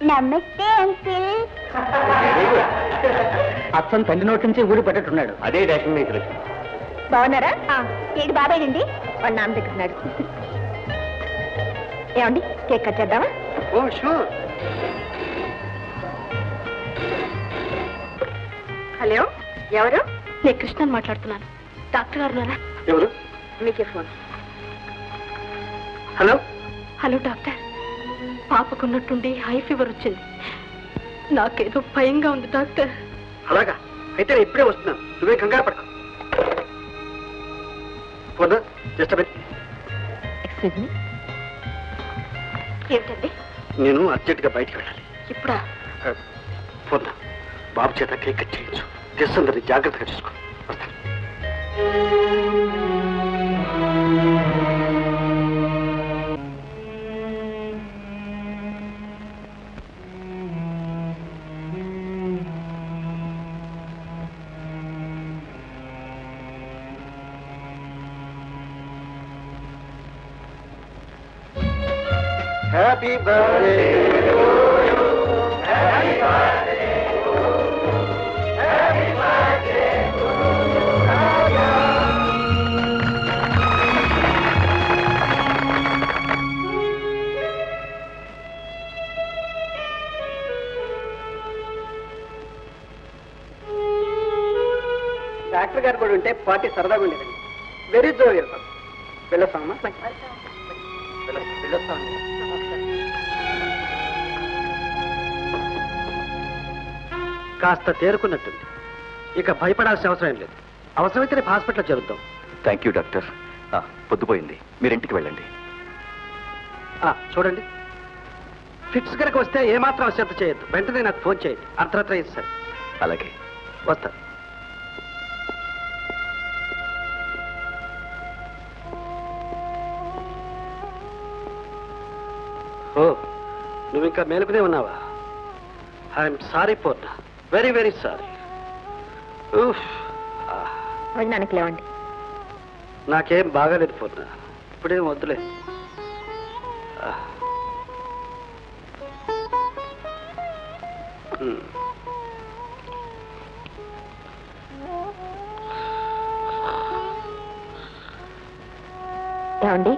నమస్తే అంకిల్ అచ్చం తండ్రి నోటి నుంచి ఊరి పెట్టట్టున్నాడు అదే డాక్టర్ నేను తెలుసు బాగున్నారా ఏడు బాబాయ్ అండి వాళ్ళ నాన్న దగ్గర ఉన్నాడు ఏమండి కేక్ కట్ చేద్దామా ఓ షూర్ హలో ఎవరు నేను కృష్ణన్ మాట్లాడుతున్నాను డాక్టర్ గారు ఉన్నారా ఎవరు మీకే ఫోన్ హలో హలో డాక్టర్ పాపకున్నట్టుండి హై ఫీవర్ వచ్చింది నాకేదో భయంగా ఉంది డాక్టర్ అలాగా అయితే నేను ఇప్పుడే వస్తున్నాను నువ్వే కంగారు పడకు పోదా జస్ట్ ఎక్స్క్యూజ్ మీ ఏమిటండి నేను అర్జెంటుగా బయటికి వెళ్ళాలి ఇప్పుడా పోదా బాబు చేత కేక్ కట్ చేయించు గెస్ట్ అందరినీ జాగ్రత్తగా చూసుకో వస్తాను హ్యాపీ బర్త్డే డాక్టర్ గారు కూడా ఉంటే పార్టీ సరదాగా ఉండేదండి వెరీ జోవియల్ వెళ్ళొస్తామమ్మా వెళ్ళొస్తామండి కాస్త తేరుకున్నట్టుంది ఇక భయపడాల్సిన అవసరం ఏం లేదు అవసరమైతే రేపు హాస్పిటల్లో చేరుద్దాం థ్యాంక్ యూ డాక్టర్ ఆ, పొద్దుపోయింది మీరు ఇంటికి వెళ్ళండి ఆ, చూడండి ఫిక్స్ కనుక వస్తే ఏమాత్రం అశ్రద్ధ చేయొద్దు వెంటనే నాకు ఫోన్ చేయండి అర్ధరాత్రి అయింది సార్ అలాగే వస్తా ఓ నువ్వు ఇంకా మేలుకునే ఉన్నావా I'm sorry Purna very very sorry భోజనానికి లేవండి నాకేం బాగాలేదు పూర్ణ ఇప్పుడేం వద్దులే ఆ. ఉమ్. ఏమండి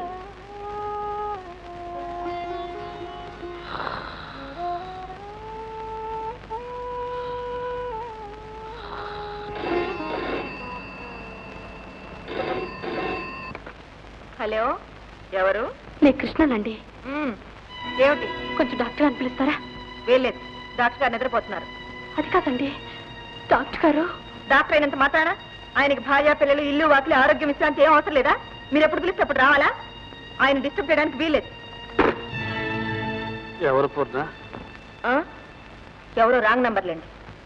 హలో ఎవరు నేను కృష్ణనండి ఏమిటి కొంచెం డాక్టర్ అని పిలుస్తారా వేయలేదు డాక్టర్ గారు నిద్రపోతున్నారు అది కాదండి డాక్టర్ గారు డాక్టర్ అయినంత మాత్రాన ఆయనకి భార్య పిల్లలు ఇల్లు వాకిలి ఆరోగ్యం విశ్రాంతి ఏం అవసరం లేదా మీరు ఎప్పుడు పిలిస్తే అప్పుడు రావాలా ఆయన డిస్టర్బ్ చేయడానికి వీల్లేదు ఎవరు పూర్ణ ఆ? ఎవరో రాంగ్ నంబర్లేండి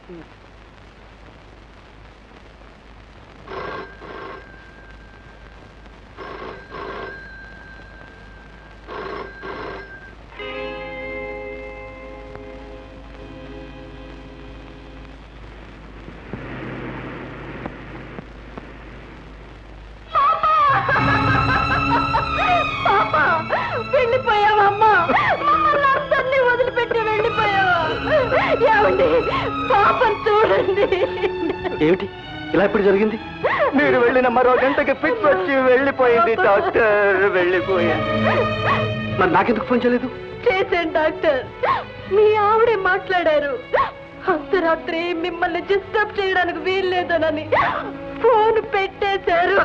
వెళ్ళిపోయావమ్మా మమ్మల్ని అందరినీ వదిలిపెట్టి వెళ్ళిపోయావా ఏమండి పాపం చూడండి ఏమిటి ఇలా ఇప్పుడు జరిగింది మీరు వెళ్ళిన మరో గంటకి ఫిక్స్ వచ్చి వెళ్ళిపోయింది డాక్టర్ వెళ్ళిపోయింది మరి నాకెందుకు ఫోన్ చేయలేదు చేశాను డాక్టర్ మీ ఆవిడే మాట్లాడారు అర్ధరాత్రి మిమ్మల్ని డిస్టర్బ్ చేయడానికి వీల్లేదనని ఫోన్ పెట్టేశారు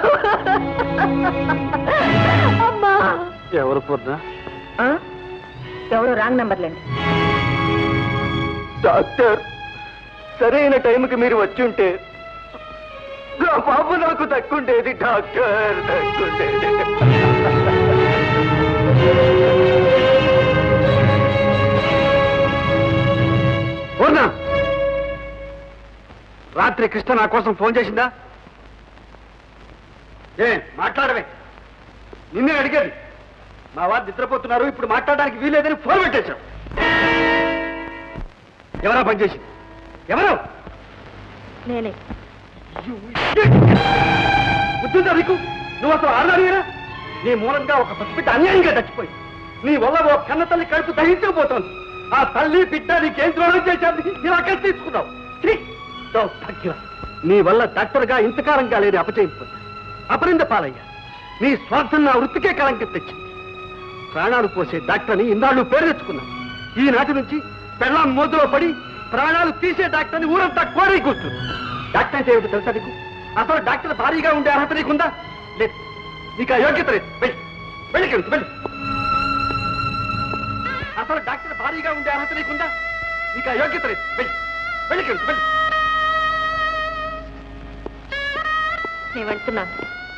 అమ్మా ఎవరు పూర్ణ ఎవరో రాంగ్ నంబర్లేండి డాక్టర్ సరైన టైంకి మీరు వచ్చి ఉంటే నా బాబు నాకు దక్కుండేది డాక్టర్ దక్కుండేది పూర్ణ రాత్రి కృష్ణ నా కోసం ఫోన్ చేసిందా ఏ మాట్లాడవే నిన్నే అడిగేది మా వారు నిద్రపోతున్నారు ఇప్పుడు మాట్లాడడానికి వీలేదని ఫోన్ పెట్టేశాం ఎవరా పనిచేసింది ఎవరు నేనే బుద్ధిందా నీకు నువ్వు అసలు ఆడదానివేనా నీ మూలంగా ఒక పసిబిడ్డ అన్యాయంగా చచ్చిపోయింది నీ వల్ల ఓ కన్న తల్లి కడుపు దహించుకుపోతోంది ఆ తల్లి బిడ్డ నీకేం ద్రోహం చేశారు ఇలా కలిసి తీసుకున్నావు ఛీ! దౌర్భాగ్యం. నీ వల్ల డాక్టర్గా ఇంతకాలంగా లేని అపచయింపు అపరింద పాలయ్యా నీ స్వార్థం నా వృత్తికే కళంకం తెచ్చింది ప్రాణాలు పోసే డాక్టర్ని ఇన్నాళ్ళు పేరు తెచ్చుకున్నాను ఈనాటి నుంచి పెళ్ళాం మోతులో పడి ప్రాణాలు తీసే డాక్టర్ని ఊరంతా కోరి కూర్చుంది డాక్టర్ అంటే ఏమిటో తెలుసా నీకు అసలు డాక్టర్ భారీగా ఉండే అర్హత నీకుందా లేదు నీకు ఆ యోగ్యత లేదు వెళ్ళి వెళ్ళి ఇక్కడి నుంచి, వెళ్ళి అసలు డాక్టర్ భారీగా ఉండే అర్హత నీకుందా నీకు ఆ యోగ్యత లేదు వెళ్ళి వెళ్ళి ఇక్కడి నుంచి, వెళ్ళి నేను వెళ్తున్నాను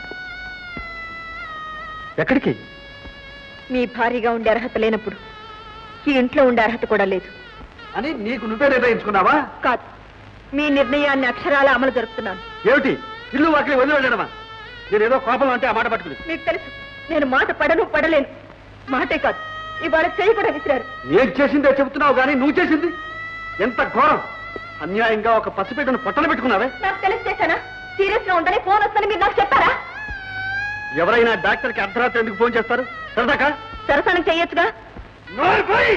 ఎక్కడికి మీ భారీగా ఉండే అర్హత లేనప్పుడు ఈ ఇంట్లో ఉండే అర్హత కూడా లేదు అని నీకు నువ్వే నిర్ణయించుకున్నావా కాదు మీ నిర్ణయాన్ని అక్షరాల అమలు జరుపుతున్నాను ఏమిటి ఇల్లు వాకిలి వదిలి వెళ్ళడమా నేను ఏదో కోపం అంటే ఆ మాట పట్టుకుని మీకు తెలుసు నేను మాట పడను పడలేను మాటే కాదు ఇవాళ చేయి కూడా విసిరారు నేను చేసిందే చెబుతున్నావు కానీ నువ్వు చేసింది ఎంత ఘోరం అన్యాయంగా ఒక పసిబిడ్డను పొట్టన పెట్టుకున్నావే నాకు తెలిసి చేశానా సీరియస్ గా ఉందని ఫోన్ వస్తుందని మీరు నాకు చెప్పారా ఎవరైనా డాక్టర్కి అర్ధరాత్రి ఎందుకు ఫోన్ చేస్తారు సరదాకా సరసనం చెయ్యొచ్చుగా నోరు పోయి!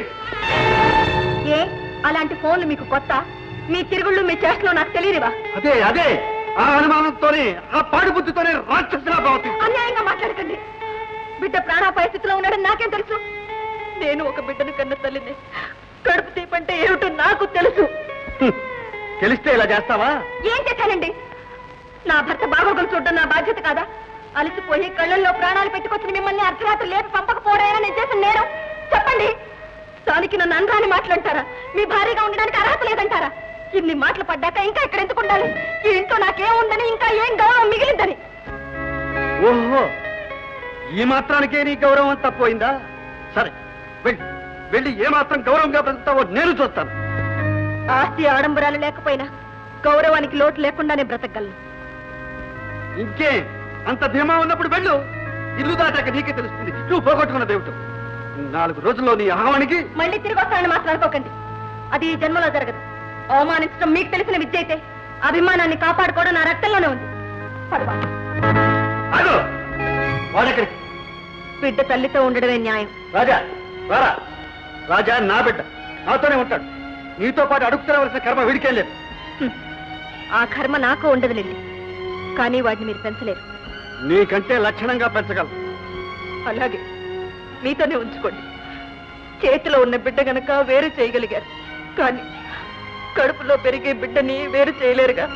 ఏ అలాంటి ఫోన్లు మీకు కొత్త మీ తిరుగుళ్ళు మీ చేష్టలో నాకు తెలియనివా అదే అదే ఆ అనుమానంతోనే ఆ పాడు బుద్ధితోనే రాక్షసులా ప్రవర్తిస్తా అన్యాయంగా మాట్లాడకండి బిడ్డ ప్రాణాపాయ స్థితిలో ఉన్నాడని నాకేం తెలుసు నేను ఒక బిడ్డను కన్న తల్లిని కడుపు తీపంటే ఏమిటో నాకు తెలుసు హ్మ్. తెలిస్తే ఇలా చేస్తావా ఏం చేశానండి నా భర్త బాగోగులు చూడడం నా బాధ్యత కాదా అలసిపోయి కళ్ళల్లో ప్రాణాలు పెట్టుకొచ్చిన మిమ్మల్ని అర్ధరాత్రి లేపి పంపకపోవడాయని నేను చేసిన నేరం చెప్పండి దానికి నన్ను అనరాని మాట్లాడతారా మీ భార్యగా ఉండడానికి అర్హత లేదంటారా ఇన్ని మాటలు పడ్డాక ఇంకా ఇక్కడ ఎందుకు ఉండాలి ఈ ఇంట్లో నాకేముందని ఇంకా ఏం గౌరవం మిగిలిందని ఓహో ఈ మాత్రానికే నీ గౌరవం అంతా పోయిందా సరే వెళ్ళి వెళ్ళి ఏ మాత్రం గౌరవంగా బ్రతుకుతావో నేను చూస్తాను ఆస్తి ఆడంబరాలు లేకపోయినా గౌరవానికి లోటు లేకుండానే బ్రతకగలను ఇంకే అంత ధీమా ఉన్నప్పుడు వెళ్ళు ఇల్లు దాటాక నీకే తెలుస్తుంది నువ్వు పోగొట్టుకున్న దేవుడు నాలుగు రోజుల్లో నీ అహవానికి మళ్ళీ తిరిగి వస్తానని మాత్రం అనుకోకండి అది ఈ జన్మలో జరగదు అవమానించడం మీకు తెలిసిన విద్య అయితే అభిమానాన్ని కాపాడుకోవడం నా రక్తంలోనే ఉంది పడవా అదో వాడెక్కడికి బిడ్డ తల్లితో ఉండడమే న్యాయం రాజా రారా రాజా నా బిడ్డ నాతోనే ఉంటాడు నీతో పాటు అడుగు తిరగవలసిన కర్మ వీడికేం లేదు హ్మ్. ఆ కర్మ నాకు ఉండదులేండి కానీ వాటిని మీరు పెంచలేరు నీకంటే లక్షణంగా పెంచగలరు అలాగే మీతోనే ఉంచుకోండి చేతిలో ఉన్న బిడ్డ గనక వేరు చేయగలిగారు కానీ కడుపులో పెరిగే బిడ్డని వేరు చేయలేరుగా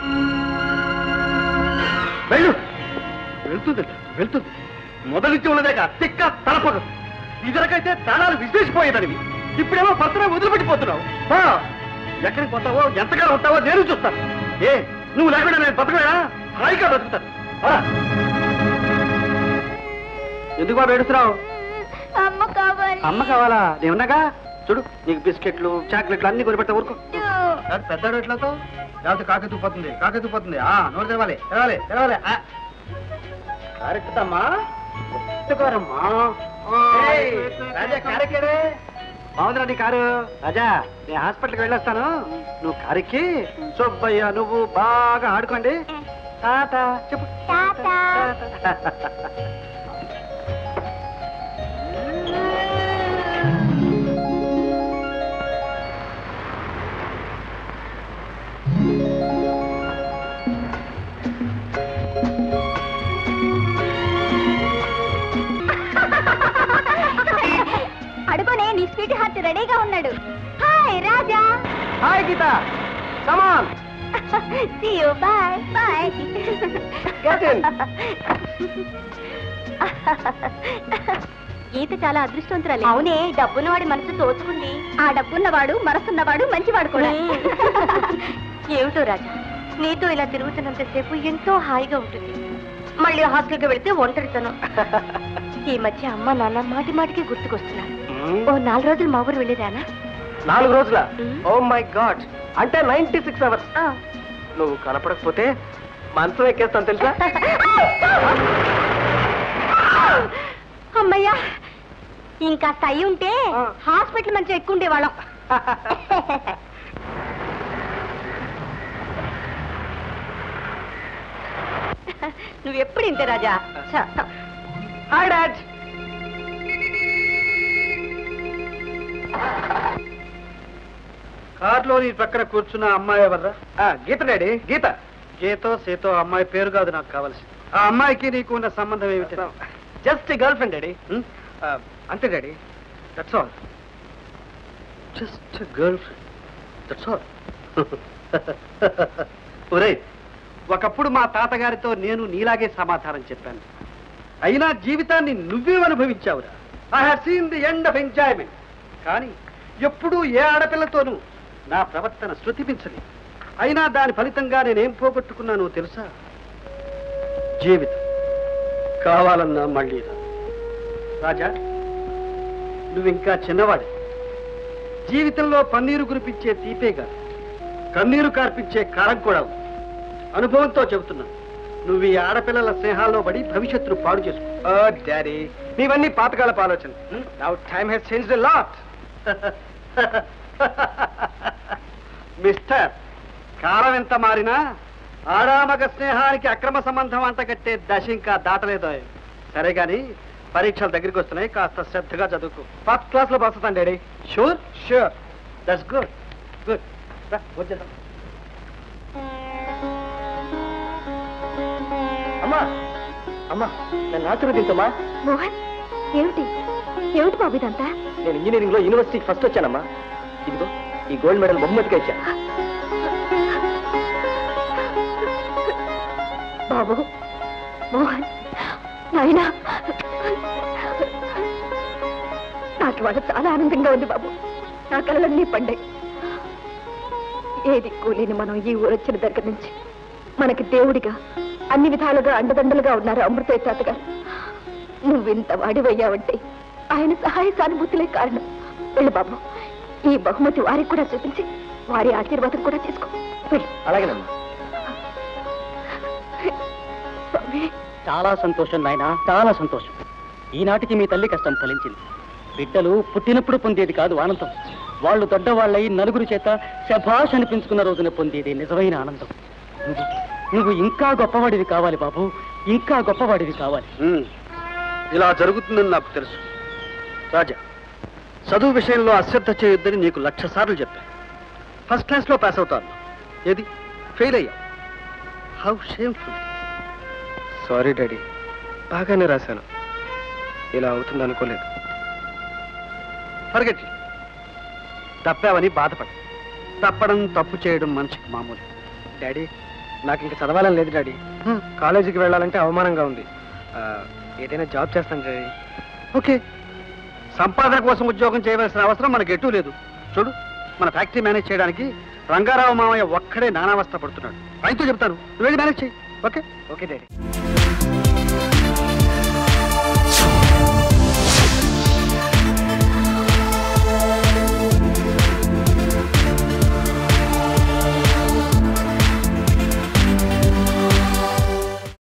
వెళ్ళు వెళ్తుంది వెళ్తుంది మొదలిచ్చి ఉన్నదేగా తిక్క తలపదు ఇదివరకైతే ప్రాణాలు విశ్లేసిపోయేదనివి ఇప్పుడేమో భర్తనే వదిలిపెట్టిపోతున్నావు ఆ, ఎక్కడికి పోతావో ఎంతకాలం ఉంటావో నేను చూస్తాను ఏ నువ్వు లేకుండా నేను బతకలేనా హాయిగా బతుకుతాను ఆ. ఎందుకు బాబు ఏడుస్తున్నావు అమ్మ కావాలి అమ్మ కావాలా నేనున్నాగా చూడు నీకు బిస్కెట్లు చాక్లెట్లు అన్ని కొనిపెడతా ఊరుకో పెద్ద ఎట్లతో లేకపోతే కాకి తుప్పతుంది కాకి తుప్పతుంది ఆ నోరు తెరవాలి తెరవాలి తెరవాలి ఆ. కరెక్ట్ అమ్మా ఒట్టుకోరమ్మా ఏయ్, రాజా కారెక్కాడే బాగుందిరా నీ కారు రాజా నేను హాస్పిటల్కి వెళ్ళొస్తాను నువ్వు కారెక్కి సుబ్బయ్య నువ్వు బాగా ఆడుకోండి తాత చెప్పు తాత అడుగునే నీ స్వీట్ హార్ట్ రెడీగా ఉన్నాడు hi Raja hi Geeta come on See you. Bye. Bye. Get in. Geeta చాలా అదృష్టవంతురాలు అవునే డబ్బున్నవాడి మనసు దోచుకుంది ఆ డబ్బున్నవాడు మనసున్నవాడు మంచివాడు కూడా ఏమిటో రాజా నీతో ఇలా తిరుగుతున్నంతసేపు ఎంతో హాయిగా ఉంటుంది మళ్ళీ హాస్టల్కి వెళితే ఒంటరితనం ఈ మధ్య అమ్మ నాన్న మాటి మాటికి గుర్తుకొస్తున్నారు ఓ నాలుగు రోజులు మా ఊరు వెళ్ళేదానా నాలుగు రోజుల మ్మ్. ఓ మై గాడ్ అంటే నైన్టీ సిక్స్ అవర్స్ ఆ. నువ్వు కనపడకపోతే మంచం ఎక్కేస్తాను తెలుసా అమ్మయ్యా ఇంకా అయి ఉంటే ఆ. హాస్పిటల్ మంచి ఎక్కువ ఉండేవాళ్ళం నువ్వు ఎప్పుడు ఇంతే రాజా ఛ. హాయ్ డాడ్ కారులో నీ పక్కన కూర్చున్న అమ్మాయి ఎవర్రా గీత డాడీ గీత గీతో సీతో అమ్మాయి పేరు కాదు నాకు కావాల్సి ఆ అమ్మాయికి నీకు ఉన్న సంబంధం ఏమిటి జస్ట్ గర్ల్ ఫ్రెండ్ డాడీ అంతే daddy that's all just girlfriend that's all ఒరే ఒకప్పుడు మా తాతగారితో నేను నీలాగే సమాధానం చెప్పాను అయినా జీవితాన్ని నువ్వే అనుభవించావురా I have seen the end of enjoyment కానీ ఎప్పుడూ ఏ ఆడపిల్లతోనూ నా ప్రవర్తన శృతిపించలేదు అయినా దాని ఫలితంగా నేనేం పోగొట్టుకున్నానో తెలుసా జీవితం కావాలన్నా మళ్ళీ రా. రాజా నువ్వు ఇంకా చిన్నవాడి జీవితంలో పన్నీరు కురిపించే తీపే కాదు కన్నీరు కార్పించే కారం కూడా ఉంది. అనుభవంతో చెబుతున్నాను నువ్వు ఈ ఆడపిల్లల స్నేహాల్లో పడి భవిష్యత్తును పాడు చేసుకో డాడీ నీవన్నీ పాతకాలపు ఆలోచన now time has change lot mister కాలం ఎంత మారినా ఆడామగ స్నేహానికి అక్రమ సంబంధం అంట కట్టే దశ ఇంకా దాటలేదు సరే గాని పరీక్షలు దగ్గరికి వస్తున్నాయి కాస్త శ్రద్ధగా చదువుకో ఫస్ట్ క్లాస్ లో వస్తాను daddy sure sure that's good good వచ్చేద్దాం అమ్మా అమ్మా నన్ను ఆశీర్వదించమ్మా మోహన్ ఏమిటి ఏమిటి బాబు ఇదంతా నేను ఇంజనీరింగ్ లో యూనివర్సిటీకి ఫస్ట్ వచ్చానమ్మా ఇదిగో ఈ గోల్డ్ మెడల్ బహుమతిగా ఇచ్చా బాబు మోహన్ నాయనా నాకు వాళ్ళ చాలా ఆనందంగా ఉంది బాబు నా కలలన్నీ పండాయి ఏది కూలీని మనం ఈ ఊరు వచ్చిన దగ్గర నుంచి మనకి దేవుడిగా అన్ని విధాలుగా అండదండలుగా ఉన్నారు అమృతయ్య తాత గారు నువ్వింత వాడివయ్యావంటే ఆయన సహాయ సానుభూతులే కారణం వెళ్ళు బాబు ఈ బహుమతి వారికి కూడా చూపించి వారి ఆశీర్వాదం కూడా తీసుకో వెళ్ళు అలాగేనమ్మా స్వామి చాలా సంతోషం నాయన చాలా సంతోషం ఈనాటికి మీ తల్లి కష్టం ఫలించింది బిడ్డలు పుట్టినప్పుడు పొందేది కాదు ఆనందం వాళ్ళు దొడ్డవాళ్ళై నలుగురు చేత శభాష్ అనిపించుకున్న రోజున పొందేది నిజమైన ఆనందం నువ్వు నువ్వు ఇంకా గొప్పవాడివి కావాలి బాబు ఇంకా గొప్పవాడివి కావాలి ఉమ్, ఇలా జరుగుతుందని నాకు తెలుసు రాజా చదువు విషయంలో అశ్రద్ధ చేయొద్దని నీకు లక్ష సార్లు చెప్పాను ఫస్ట్ క్లాస్లో పాస్ అవుతాను ఏది ఫెయిల్ అయ్యా హౌ షేమ్ఫుల్ సారీ డాడీ బాగానే రాశాను ఇలా అవుతుంది అనుకోలేదు ఫర్గెట్ తప్పావని బాధపడ తప్పడం తప్పు చేయడం మనిషికి మామూలు డాడీ నాకు ఇంకా చదవాలని లేదు డాడీ కాలేజీకి వెళ్ళాలంటే అవమానంగా ఉంది ఆ, ఏదైనా జాబ్ చేస్తాను డాడీ ఓకే సంపాదన కోసం ఉద్యోగం చేయవలసిన అవసరం మనకు ఎటూ లేదు చూడు మన ఫ్యాక్టరీ మేనేజ్ చేయడానికి రంగారావు మామయ్య ఒక్కడే నానావస్థ పడుతున్నాడు ఆయనతో చెప్తాను నువ్వు వెళ్ళి మేనేజ్ చేయి ఓకే ఓకే డాడీ